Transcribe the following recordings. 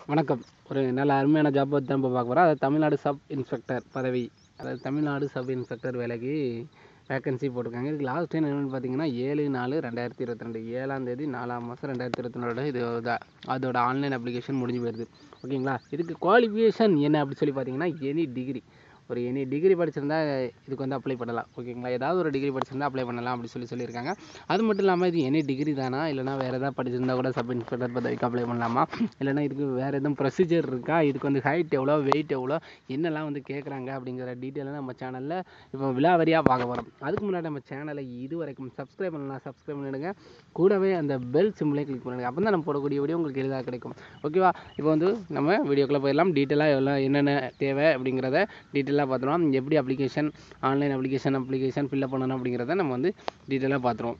வணக்கம் ஒரு நல்ல அருமையான ஜாப் பற்றி தான் இப்போ பார்க்க போகிறோம் அதாவது தமிழ்நாடு சப் இன்ஸ்பெக்டர் பதவி அதாவது தமிழ்நாடு சப் இன்ஸ்பெக்டர் வேலைக்கு வேகன்சி போட்டிருக்காங்க இதுக்கு லாஸ்ட் டைம் என்னென்னு பார்த்தீங்கன்னா ஏழு நாலு ரெண்டாயிரத்தி இருபத்தி ரெண்டு ஏழாம் தேதி நாலாம் மாதம் ரெண்டாயிரத்தி இருபத்தி ரெண்டோட இது தான் அதோட ஆன்லைன் அப்ளிகேஷன் முடிஞ்சு போயிடுது ஓகேங்களா இதுக்கு குவாலிஃபிகேஷன் என்ன அப்படி சொல்லி பார்த்தீங்கன்னா எனி டிகிரி ஒரு எனி டிகிரி படிச்சிருந்தா இதுக்கு வந்து அப்ளை பண்ணலாம் ஓகேங்களா ஏதாவது ஒரு டிகிரி படிச்சிருந்தா அப்ளை பண்ணலாம் அப்படி சொல்லி சொல்லியிருக்காங்க அது மட்டும் இல்லாமல் இது எனி டிகிரி தானா இல்லைனா வேறு ஏதாவது படிச்சிருந்தா கூட சப் இன்ஸ்பெக்டர் பதவிக்கு அப்ளை பண்ணலாமா இல்லைனா இதுக்கு வேறு எதுவும் ப்ரொசீஜர் இருக்கா இதுக்கு வந்து ஹைட் எவ்வளோ வெயிட் எவ்வளோ என்னெல்லாம் வந்து கேட்குறாங்க அப்படிங்கிற டீட்டெயிலாக நம்ம சேனலில் இப்போ விலாவரியாக பார்க்க போகிறோம் அதுக்கு முன்னாடி நம்ம சேனலை இது வரைக்கும் சப்ஸ்கிரைப் பண்ணலாம் சப்ஸ்கிரைப் பண்ணிடுங்க கூடவே அந்த பெல் சிம்பிளே கிளிக் பண்ணுங்க அப்போ தான் நம்ம போடக்கூடிய வீடியோ உங்களுக்கு எளிதாக கிடைக்கும் ஓகேவா இப்போ வந்து நம்ம வீடியோக்குள்ளே போயிடலாம் டீட்டெயிலாக எவ்வளோ என்னென்ன தேவை அப்படிங்கிறத டீட்டெயிலாக பார்த்துருவோம் எப்படி application online application application fill up பண்ணணும் அப்படிங்கிறத நம்ம வந்து டீட்டெயிலாக பார்த்துருவோம்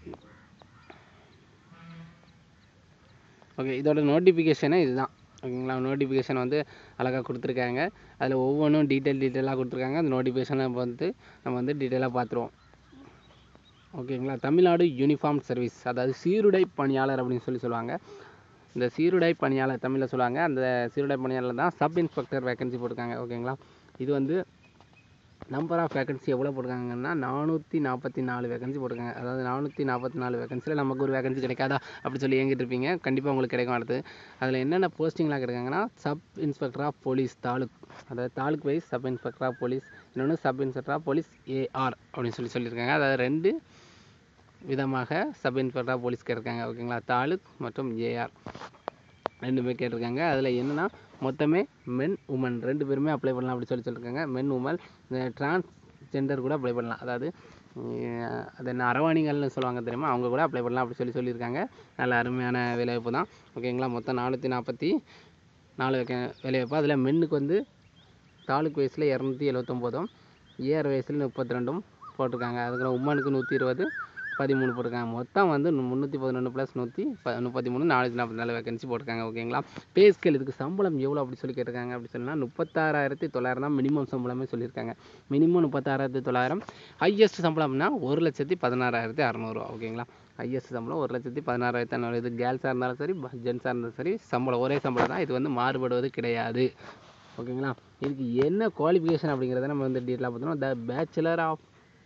ஓகே இதோட நோட்டிஃபிகேஷனே இதுதான் ஓகேங்களா நோட்டிஃபிகேஷன் வந்து அழகாக கொடுத்துருக்காங்க அதில் ஒவ்வொன்றும் டீட்டெயில் டீட்டெயிலாக கொடுத்துருக்காங்க அந்த நோட்டிஃபிகேஷனை வந்து நம்ம வந்து டீட்டெயிலாக பார்த்துருவோம் ஓகேங்களா தமிழ்நாடு யூனிஃபார்ம் சர்வீஸ் அதாவது சீருடை பணியாளர் அப்படின்னு சொல்லி சொல்லுவாங்க இந்த சீருடை பணியாளர் தமிழில் சொல்லுவாங்க அந்த சீருடை பணியாளர் தான் சப் இன்ஸ்பெக்டர் வேகன்சி போட்டிருக்காங்க ஓகேங்களா இது வந்து நம்பர் ஆஃப் வேகன்சி எவ்வளோ போட்டிருக்காங்கன்னா நானூற்றி நாற்பத்தி நாலு வேகன்சி போட்டிருக்காங்க அதாவது நானூற்றி நாற்பத்தி நாலு வேகன்சியில் நமக்கு ஒரு வேகன்சி கிடைக்காதா அப்படி சொல்லி ஏங்கிட்டு இருப்பீங்க கண்டிப்பாக உங்களுக்கு கிடைக்கும் அடுத்து அதில் என்னென்ன போஸ்டிங்லாம் கிடைக்காங்கன்னா sub inspector of police taluk அதாவது taluk wise sub inspector of police இன்னொன்று sub inspector of police AR அப்படின்னு சொல்லி சொல்லியிருக்காங்க அதாவது ரெண்டு விதமாக சப் இன்ஸ்பெக்டர் ஆஃப் போலீஸ் கேட்டிருக்காங்க ஓகேங்களா தாலுக் மற்றும் ஏஆர் ரெண்டுமே கேட்டிருக்காங்க அதில் என்னென்னா மொத்தமே மென் உமன் ரெண்டு பேருமே அப்ளை பண்ணலாம் அப்படி சொல்லி சொல்லியிருக்காங்க மென் உமன் டிரான்ஸ்ஜெண்டர் கூட அப்ளை பண்ணலாம் அதாவது அஹ், அது என்ன அரவாணிகள்னு சொல்லுவாங்க தெரியுமா அவங்க கூட அப்ளை பண்ணலாம் அப்படி சொல்லி சொல்லியிருக்காங்க நல்ல அருமையான வேலைவாய்ப்பு தான் ஓகேங்களா மொத்தம் நானூற்றி நாற்பத்தி நாலு வேக்க வேலைவாய்ப்பு அதில் மென்னுக்கு வந்து தாலுக் வயசில் இரநூத்தி எழுவத்தொம்போதும் ஏஆர் வயசில் முப்பத்தி ரெண்டும் போட்டிருக்காங்க அதுக்கப்புறம் உமனுக்கு நூற்றி இருபது பதிமூணு போட்டிருக்காங்க மொத்தம் வந்து முந்நூற்றி பதினொன்று ப்ளஸ் நூற்றி ப முப்பத்தி மூணு நானூற்றி நாற்பத்தி நாலு வேகன்சி போட்டிருக்காங்க ஓகேங்களா பே ஸ்கேல் இதுக்கு சம்பளம் எவ்வளோ அப்படி சொல்லி கேட்டிருக்காங்க அப்படி சொன்னால் முப்பத்தாறாயிரத்தி தொள்ளாயிரம் தான் மினிமம் சம்பளமே சொல்லியிருக்காங்க மினிமம் முப்பத்தாறாயிரத்தி தொள்ளாயிரம் ஹையஸ்ட் சம்பளம்னா ஒரு லட்சத்தி பதினாறாயிரத்தி அறநூறுவா ஓகேங்களா ஹையஸ்ட் சம்பளம் ஒரு லட்சத்தி பதினாறாயிரத்தி அறநூறு இது கேர்ள்ஸாக இருந்தாலும் சரி ஜென்ஸாக இருந்தாலும் சரி சம்பளம் ஒரே சம்பளம் தான் இது வந்து மாறுபடுவது கிடையாது ஓகேங்களா இதுக்கு என்ன குவாலிஃபிகேஷன் அப்படிங்கிறத நம்ம வந்து டீட்டெயிலாக பார்த்தோம்னா the bachelor of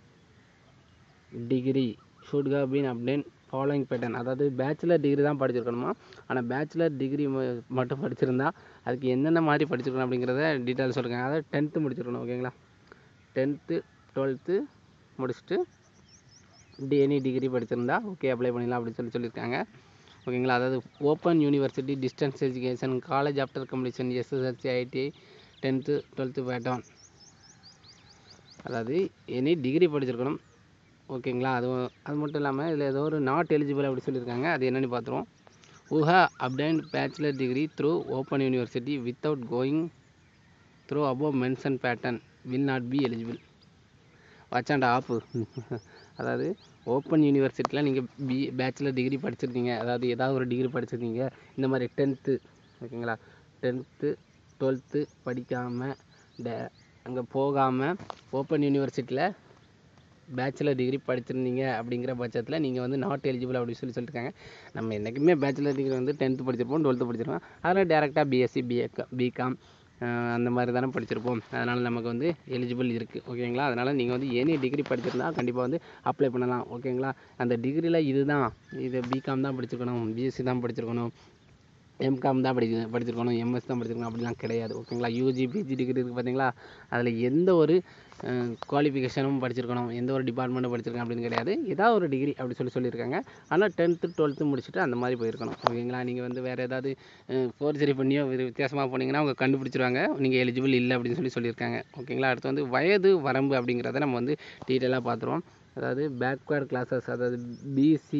degree should have been obtained following pattern அதாவது பேச்சுலர் டிகிரி தான் படிச்சிருக்கணுமா ஆனால் பேச்சுலர் டிகிரி மட்டும் படிச்சிருந்தா அதுக்கு என்னென்ன மாதிரி படிச்சிருக்கணும் அப்படிங்கிறத டீட்டெயில் சொல்லிருக்காங்க அதாவது டென்த்து முடிச்சிருக்கணும் ஓகேங்களா டென்த்து டுவெல்த்து முடிச்சுட்டு டி எனி டிகிரி படிச்சிருந்தா ஓகே அப்ளை பண்ணிடலாம் அப்படின்னு சொல்லி சொல்லியிருக்காங்க ஓகேங்களா அதாவது open university distance education college after completion SSLC ITI tenth twelfth pattern அதாவது எனி டிகிரி படிச்சிருக்கணும் ஓகேங்களா அது அது மட்டும் இல்லாமல் இதில் ஏதோ ஒரு நாட் எலிஜிபிள் அப்படி சொல்லியிருக்காங்க அது என்னென்னு பார்த்துருவோம் உஹா obtained bachelor degree through open university without going through above mention pattern will not be eligible வச்சாண்டா ஆப்பு அதாவது ஓப்பன் யூனிவர்சிட்டியில் நீங்கள் பி பேச்சுலர் டிகிரி படிச்சிருக்கீங்க அதாவது ஏதாவது ஒரு டிகிரி படிச்சிருக்கீங்க இந்த மாதிரி டென்த்து ஓகேங்களா டென்த்து டுவெல்த்து படிக்காமல் டே அங்கே போகாமல் ஓப்பன் யூனிவர்சிட்டியில் பேச்சுலர் டிகிரி படிச்சிருந்தீங்க அப்படிங்கிற பட்சத்தில் நீங்கள் வந்து நாட் எலிஜிபிள் அப்படின்னு சொல்லி சொல்லியிருக்காங்க நம்ம என்றைக்குமே பேச்சுலர் டிகிரி வந்து டென்த்து படிச்சிருப்போம் டுவெல்த்து படிச்சிருப்போம் அதில் டேரெக்டாக பிஎஸ்சி பிஏ பிகாம் அந்த மாதிரி தானே படிச்சிருப்போம் அதனால் நமக்கு வந்து எலிஜிபிள் இருக்குது ஓகேங்களா அதனால் நீங்கள் வந்து எனி டிகிரி படிச்சிருந்தா கண்டிப்பாக வந்து அப்ளை பண்ணலாம் ஓகேங்களா அந்த டிகிரியில் இதுதான் இது பிகாம் தான் படிச்சிருக்கணும் பிஎஸ்சி தான் படிச்சிருக்கணும் எம்காம் தான் படிக்க படிச்சிருக்கணும் எம்எஸ் தான் படிச்சிருக்கணும் அப்படிலாம் கிடையாது ஓகேங்களா யூஜி பிஜி டிகிரி இருக்குது பார்த்தீங்களா அதில் எந்த ஒரு குவாலிஃபிகேஷனும் படிச்சிருக்கணும் எந்த ஒரு டிபார்ட்மெண்ட்டும் படிச்சிருக்கணும் அப்படின்னு கிடையாது ஏதாவது ஒரு டிகிரி அப்படி சொல்லி சொல்லியிருக்காங்க ஆனால் டென்த்து டுவெல்த்து முடிச்சுட்டு அந்த மாதிரி போயிருக்கணும் ஓகேங்களா நீங்கள் வந்து வேறு ஏதாவது ஃபோர்ஜரி பண்ணியோ வேறு வித்தியாசமாக போனீங்கன்னா அவங்க கண்டுபிடிச்சிருவாங்க நீங்கள் எலிஜிபிள் இல்லை அப்படின்னு சொல்லி சொல்லியிருக்காங்க ஓகேங்களா அடுத்து வந்து வயது வரம்பு அப்படிங்கிறத நம்ம வந்து டீட்டெயிலாக பார்த்துருவோம் அதாவது பேக்வேர்ட் கிளாஸஸ் அதாவது பிசி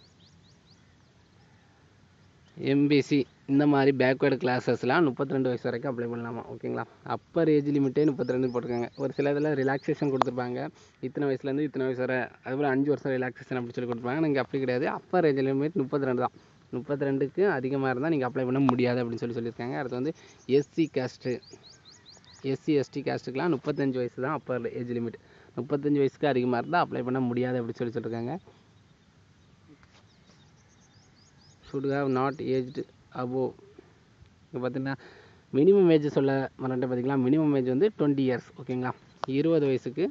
எம்பிசி இந்த மாதிரி பேக்வேர்டு கிளாஸஸ்லாம் முப்பத்தி ரெண்டு வயசு வரைக்கும் அப்ளை பண்ணலாமா ஓகேங்களா அப்பர் ஏஜ் லிமிட்டே முப்பத்தி ரெண்டு போட்டிருக்காங்க ஒரு சில இதில் ரிலாக்ஸேஷன் கொடுத்துருப்பாங்க இத்தனை வயசுலேருந்து இத்தனை வயசு வரை அதுபோல் அஞ்சு வருஷம் ரிலாக்ஸேஷன் அப்படி சொல்லி கொடுத்துருப்பாங்க நீங்கள் அப்படி கிடையாது அப்பர் ஏஜ் லிமிட் முப்பத்தி ரெண்டு தான் முப்பத்தி ரெண்டுக்கு அதிகமாக இருந்தால் நீங்கள் அப்ளை பண்ண முடியாது அப்படின்னு சொல்லி சொல்லியிருக்காங்க அடுத்து வந்து எஸ்சி காஸ்ட்டு எஸ்சி எஸ்டி காஸ்ட்டுக்கெலாம் முப்பத்தஞ்சு வயசு தான் அப்பர் ஏஜ் லிமிட் முப்பத்தஞ்சு வயசுக்கு அதிகமாக இருந்தால் அப்ளை பண்ண முடியாது அப்படி சொல்லி சொல்லியிருக்காங்க should have not aged above இங்கே பார்த்தீங்கன்னா மினிமம் ஏஜ் சொல்ல மறந்துட்டு பார்த்தீங்களா மினிமம் ஏஜ் வந்து டுவெண்ட்டி இயர்ஸ் ஓகேங்களா இருபது வயசுக்கு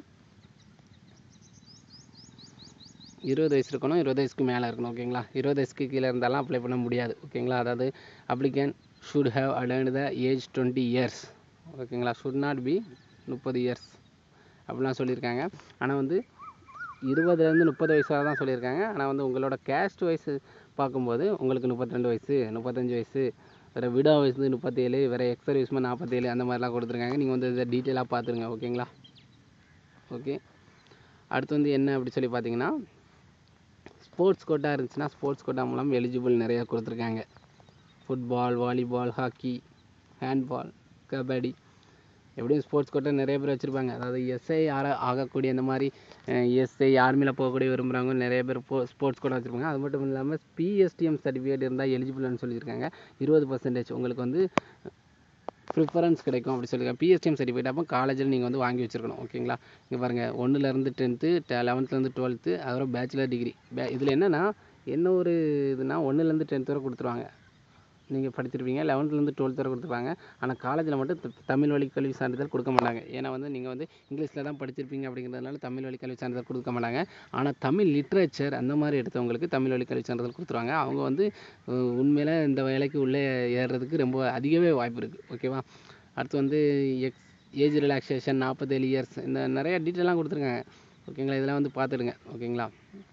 இருபது வயசு இருக்கணும் இருபது வயசுக்கு மேலே இருக்கணும் ஓகேங்களா இருபது வயசுக்கு கீழே இருந்தாலும் அப்ளை பண்ண முடியாது ஓகேங்களா அதாவது applicant should have attained the age twenty years ஓகேங்களா ஷுட் நாட் பி முப்பது இயர்ஸ் அப்படிலாம் சொல்லியிருக்காங்க ஆனால் வந்து இருபதுலேருந்து முப்பது வயசு வரை தான் சொல்லியிருக்காங்க ஆனால் வந்து உங்களோட கேஸ்ட் வயசு பார்க்கும்போது உங்களுக்கு முப்பத்திரெண்டு வயசு முப்பத்தஞ்சு வயசு வேறு விடோ வயசு வந்து முப்பத்தேழு வேறு எக்ஸ் சர்வீஸ்மேன் நாற்பத்தேழு அந்த மாதிரிலாம் கொடுத்துருக்காங்க நீங்கள் வந்து இதை டீட்டெயிலாக பார்த்துருங்க ஓகேங்களா ஓகே அடுத்து வந்து என்ன அப்படி சொல்லி பார்த்தீங்கன்னா ஸ்போர்ட்ஸ் கோட்டா இருந்துச்சுன்னா ஸ்போர்ட்ஸ் கோட்டா மூலம் எலிஜிபிள் நிறையா கொடுத்துருக்காங்க football volleyball hockey handball kabaddi எப்படியும் ஸ்போர்ட்ஸ் கோட்டா நிறைய பேர் வச்சுருப்பாங்க அதாவது எஸ்ஐ ஆக ஆகக்கூடிய இந்த மாதிரி எஸ்ஐ ஆர்மியில் போகக்கூடிய விரும்புகிறவங்க நிறைய பேர் போ ஸ்போர்ட்ஸ் கோட்டா வச்சுருப்பாங்க அது மட்டும் இல்லாமல் பிஎஸ்டிஎம் சர்டிஃபிகேட் இருந்தால் எலிஜிபிள்னு சொல்லியிருக்காங்க இருபது பர்சன்டேஜ் உங்களுக்கு வந்து ப்ரிஃபரன்ஸ் கிடைக்கும் அப்படி சொல்லியிருக்காங்க பிஎஸ்டிஎம் சர்டிஃபிகேட் அப்போ காலேஜில் நீங்கள் வந்து வாங்கி வச்சுருக்கணும் ஓகேங்களா இங்கே பாருங்கள் ஒன்றுலேருந்து டென்த்து லெவன்த்துலேருந்து டுவெல்த்து அதுக்கப்புறம் பேச்சுலர் டிகிரி பே இதில் என்னென்னா என்ன ஒரு இதுனா ஒன்றுலேருந்து டென்த் வரை கொடுத்துருவாங்க நீங்கள் படிச்சிருப்பீங்க லெவன்த்துலேருந்து டுவெல்த் வரை கொடுத்துருப்பாங்க ஆனால் காலேஜில் மட்டும் த- தமிழ் வழி கல்வி சான்றிதழ் கொடுக்க மாட்டாங்க ஏன்னா வந்து நீங்கள் வந்து இங்கிலீஷில் தான் படிச்சிருப்பீங்க அப்படிங்கிறதுனால தமிழ் வழி கல்வி சான்றிதழ் கொடுக்க மாட்டாங்க ஆனால் தமிழ் லிட்ரேச்சர் அந்த மாதிரி எடுத்தவங்களுக்கு தமிழ் வழி கல்வி சான்றிதழ் கொடுத்துருவாங்க அவங்க வந்து அஹ், உண்மையில இந்த வேலைக்கு உள்ளே ஏறுறதுக்கு ரொம்ப அதிகவே வாய்ப்பு இருக்குது ஓகேவா அடுத்து வந்து எக்ஸ் ஏஜ் ரிலாக்ஸேஷன் நாற்பத்தேழு இயர்ஸ் இந்த நிறைய டீட்டெயிலாம் கொடுத்துருக்காங்க ஓகேங்களா இதெல்லாம் வந்து பார்த்துடுங்க ஓகேங்களா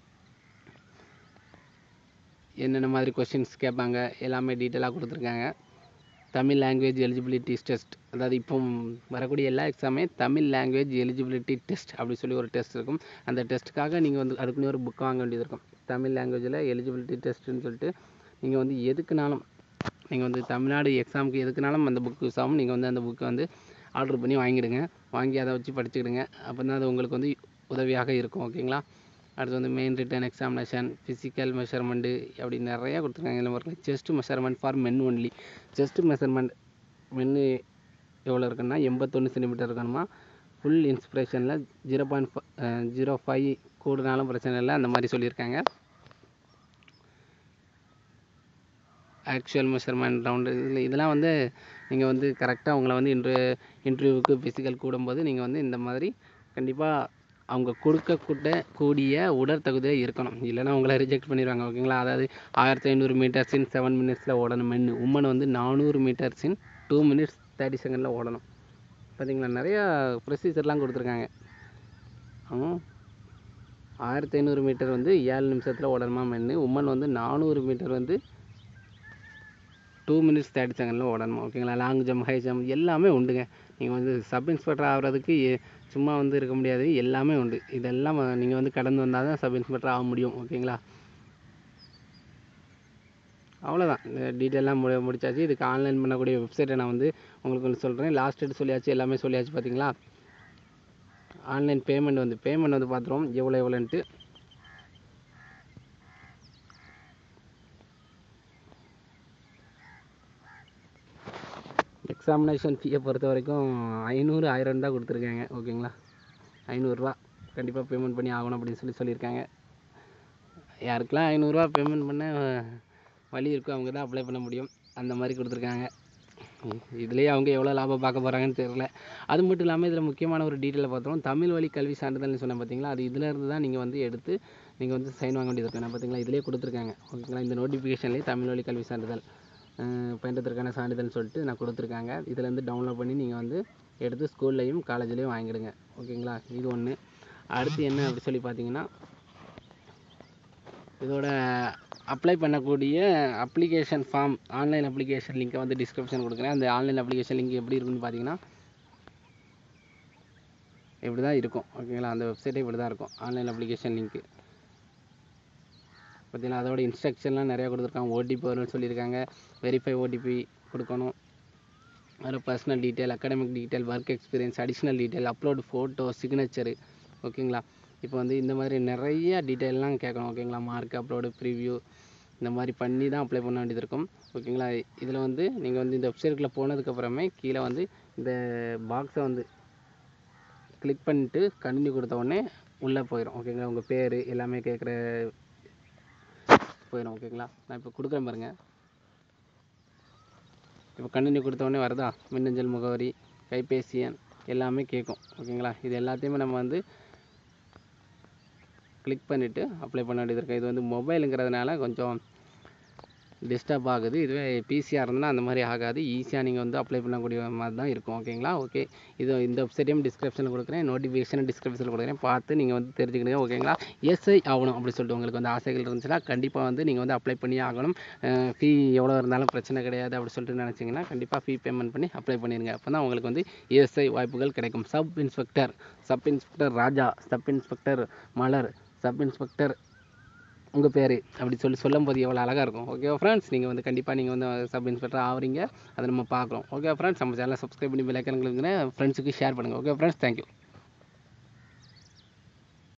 என்னென்ன மாதிரி கொஷின்ஸ் கேட்பாங்க எல்லாமே டீட்டெயிலாக கொடுத்துருக்காங்க தமிழ் லாங்குவேஜ் எலிஜிபிலிட்டி டெஸ்ட் அதாவது இப்போ வரக்கூடிய எல்லா எக்ஸாமே தமிழ் லாங்குவேஜ் எலிஜிபிலிட்டி டெஸ்ட் அப்படி சொல்லி ஒரு டெஸ்ட் இருக்கும் அந்த டெஸ்ட்டுக்காக நீங்கள் வந்து அதுக்குன்னு ஒரு புக் வாங்க வேண்டியது இருக்கும் தமிழ் லாங்குவேஜில் எலிஜிபிலிட்டி டெஸ்ட்டுன்னு சொல்லிட்டு நீங்கள் வந்து எதுக்குனாலும் நீங்கள் வந்து தமிழ்நாடு எக்ஸாமுக்கு எதுக்குனாலும் அந்த புக் யூஸ் ஆகும் நீங்கள் வந்து அந்த புக்கை வந்து ஆர்டர் பண்ணி வாங்கிடுங்க வாங்கி அதை வச்சு படிச்சுக்கிடுங்க அப்போ தான் அது உங்களுக்கு வந்து உதவியாக இருக்கும் ஓகேங்களா அடுத்து வந்து main written examination physical measurement அப்படி நிறையா கொடுத்துருக்காங்க இதில் பாருங்க chest measurement for men only chest measurement மென்னு எவ்வளோ இருக்குன்னா எண்பத்தொன்று சென்டிமீட்டர் இருக்கணுமா ஃபுல் இன்ஸ்பிரேஷனில் ஜீரோ பாயிண்ட் ஜீரோ ஃபைவ் கூடுனாலும் பிரச்சனை இல்லை அந்த மாதிரி சொல்லியிருக்காங்க ஆக்சுவல் மெஷர்மெண்ட் ரவுண்டு இதில் இதெல்லாம் வந்து நீங்கள் வந்து கரெக்டாக உங்களை வந்து இன்ட்ரு இன்டர்வியூவுக்கு ஃபிசிக்கல் கூடும்போது நீங்கள் வந்து இந்த மாதிரி கண்டிப்பாக அவங்க கொடுக்கக்கூட கூடிய உடற்தகுதியாக இருக்கணும் இல்லைன்னா உங்களை ரிஜெக்ட் பண்ணிடுவாங்க ஓகேங்களா அதாவது ஆயிரத்தி ஐநூறு மீட்டர்ஸ் இன் செவன் மினிட்ஸில் ஓடணும் மென்னு உமன் வந்து நானூறு metres in two minutes thirty செகண்டில் ஓடணும் பார்த்தீங்களா நிறையா ப்ரொசீஜர்லாம் கொடுத்துருக்காங்க ஆமாம் ஆயிரத்தி ஐநூறு மீட்டர் வந்து ஏழு நிமிஷத்தில் ஓடணுமா மென்னு உமன் வந்து நானூறு மீட்டர் வந்து டூ மினிட்ஸ் தேர்ட்டி செகண்டில் ஓடணும் ஓகேங்களா லாங் ஜம்ப் ஹை ஜம்ப் எல்லாமே உண்டுங்க நீங்கள் வந்து சப் இன்ஸ்பெக்டர் ஆகிறதுக்கு எ- சும்மா வந்து இருக்க முடியாது எல்லாமே உண்டு இதெல்லாம் நீங்கள் வந்து கடந்து வந்தால் தான் சப் இன்ஸ்பெக்டர் ஆக முடியும் ஓகேங்களா அவ்வளோதான் இந்த டீட்டெயிலாம் முடி முடிச்சாச்சு இதுக்கு ஆன்லைன் பண்ணக்கூடிய வெப்சைட்டை நான் வந்து உங்களுக்கு ஒன்று சொல்கிறேன் லாஸ்ட் டேட் சொல்லியாச்சு எல்லாமே சொல்லியாச்சு பார்த்தீங்களா ஆன்லைன் பேமெண்ட் வந்து பேமெண்ட் வந்து பார்த்துருவோம் எவ்வளோ எவ்வளோன்ட்டு எக்ஸாமினேஷன் ஃபீயை பொறுத்த வரைக்கும் ஐநூறு ஆயிரம் தான் கொடுத்துருக்காங்க ஓகேங்களா ஐநூறுரூவா கண்டிப்பாக பேமெண்ட் பண்ணி ஆகணும் அப்படின்னு சொல்லி சொல்லியிருக்காங்க யாருக்கெல்லாம் ஐநூறுரூவா பேமெண்ட் பண்ண வழி இருக்கோ அவங்க தான் அப்ளை பண்ண முடியும் அந்த மாதிரி கொடுத்துருக்காங்க இதுலேயே அவங்க எவ்வளோ லாபம் பார்க்க போகிறாங்கன்னு தெரியல அது மட்டும் இல்லாமல் இதில் முக்கியமான ஒரு டீட்டெயிலை பார்த்தோம் தமிழ் வழி கல்வி சான்றிதழ்னு சொன்னேன் பார்த்தீங்களா அது இதுல இருந்து தான் நீங்கள் வந்து எடுத்து நீங்கள் வந்து சைன் வாங்க வேண்டியது இருக்கும் பார்த்தீங்களா இதிலே கொடுத்துருக்காங்க ஓகேங்களா இந்த நோட்டிஃபிகேஷன்லேயே தமிழ் வழி கல்வி சான்றிதழ் அஹ் பயின்றதற்கான சான்றிதழ்னு சொல்லிட்டு நான் கொடுத்துருக்காங்க இதுலேருந்து டவுன்லோட் பண்ணி நீங்கள் வந்து எடுத்து ஸ்கூல்லையும் காலேஜ்லேயும் வாங்கிடுங்க ஓகேங்களா இது ஒன்று அடுத்து என்ன அப்படி சொல்லி பார்த்தீங்கன்னா இதோட அப்ளை பண்ணக்கூடிய அப்ளிகேஷன் ஃபார்ம் ஆன்லைன் அப்ளிகேஷன் லிங்கை வந்து டிஸ்கிரிப்ஷன் கொடுக்குறேன் அந்த ஆன்லைன் அப்ளிகேஷன் லிங்க் எப்படி இருக்குன்னு பார்த்தீங்கன்னா இப்படி தான் இருக்கும் ஓகேங்களா அந்த வெப்சைட்டே இப்படி தான் இருக்கும் ஆன்லைன் அப்ளிகேஷன் லிங்க்கு பார்த்தீங்கன்னா அதோட இன்ஸ்ட்ரக்ஷன்லாம் நிறையா கொடுத்துருக்காங்க ஓடிபி வரும்னு சொல்லியிருக்காங்க வெரிஃபை ஓடிபி கொடுக்கணும் அதில் personal detail academic detail work experience additional detail upload photo signature ஓகேங்களா இப்போ வந்து இந்த மாதிரி நிறைய டீட்டெயில்லாம் கேட்கணும் ஓகேங்களா மார்க் அப்லோடு ப்ரிவ்யூ இந்த மாதிரி பண்ணி தான் அப்ளை பண்ண வேண்டியது இருக்கும் ஓகேங்களா இதில் வந்து நீங்கள் வந்து இந்த வெப்சைட்டுக்குள்ளே போனதுக்கப்புறமே கீழே வந்து இந்த பாக்ஸை வந்து கிளிக் பண்ணிட்டு கண்டினியூ கொடுத்த உடனே உள்ளே போயிடும் ஓகேங்களா உங்கள் பேர் எல்லாமே கேட்குற போயிடும் ஓகேங்களா நான் இப்போ கொடுக்குறேன் பாருங்க இப்போ கண்டினியூ கொடுத்தோடனே வருதா மின்னஞ்சல் முகவரி கைபேசி எண் எல்லாமே கேட்கும் ஓகேங்களா இது எல்லாத்தையுமே நம்ம வந்து கிளிக் பண்ணிவிட்டு அப்ளை பண்ண வேண்டியது இருக்குது இது வந்து மொபைலுங்கிறதுனால கொஞ்சம் டிஸ்டர்ப் ஆகுது இதுவே பிசியாக இருந்ததுன்னா அந்த மாதிரி ஆகாது ஈஸியாக நீங்கள் வந்து அப்ளை பண்ணக்கூடிய மாதிரி தான் இருக்கும் ஓகேங்களா ஓகே இது இந்த வெப்சைட்டையும் டிஸ்கிரிப்ஷனில் கொடுக்குறேன் நோட்டிஃபிகேஷன் டிஸ்கிரிப்ஷனில் கொடுக்குறேன் பார்த்து நீங்கள் வந்து தெரிஞ்சுக்கிடுங்க ஓகேங்களா எஸ்ஐ ஆகணும் அப்படி சொல்லிட்டு உங்களுக்கு வந்து ஆசைகள் இருந்துச்சுன்னா கண்டிப்பாக வந்து நீங்கள் வந்து அப்ளை பண்ணி ஆகணும் ஃபீ எவ்வளோ இருந்தாலும் பிரச்சனை கிடையாது அப்படி சொல்லிட்டு நினச்சிங்கன்னா கண்டிப்பாக ஃபீ பேமெண்ட் பண்ணி அப்ளை பண்ணிடுங்க அப்போ தான் உங்களுக்கு வந்து எஸ்ஐ வாய்ப்புகள் கிடைக்கும் sub inspector sub inspector Raja sub inspector Malar sub inspector உங்கள் பேர் அப்படி சொல்லி சொல்லும்போது எவ்வளோ அழகாக இருக்கும் ஓகே ஃப்ரெண்ட்ஸ் நீங்கள் வந்து கண்டிப்பாக நீங்கள் வந்து சப் இன்ஸ்பெக்டர் ஆகிறீங்க அதை நம்ம பார்க்குறோம் ஓகே ஃப்ரெண்ட்ஸ் நம்ம சேனலை சப்ஸ்கிரைப் பண்ணி பெல் ஐக்கன் ஃப்ரெண்ட்ஸுக்கு ஷேர் பண்ணுங்கள் ஓகே ஃப்ரெண்ட்ஸ் தேங்க்யூ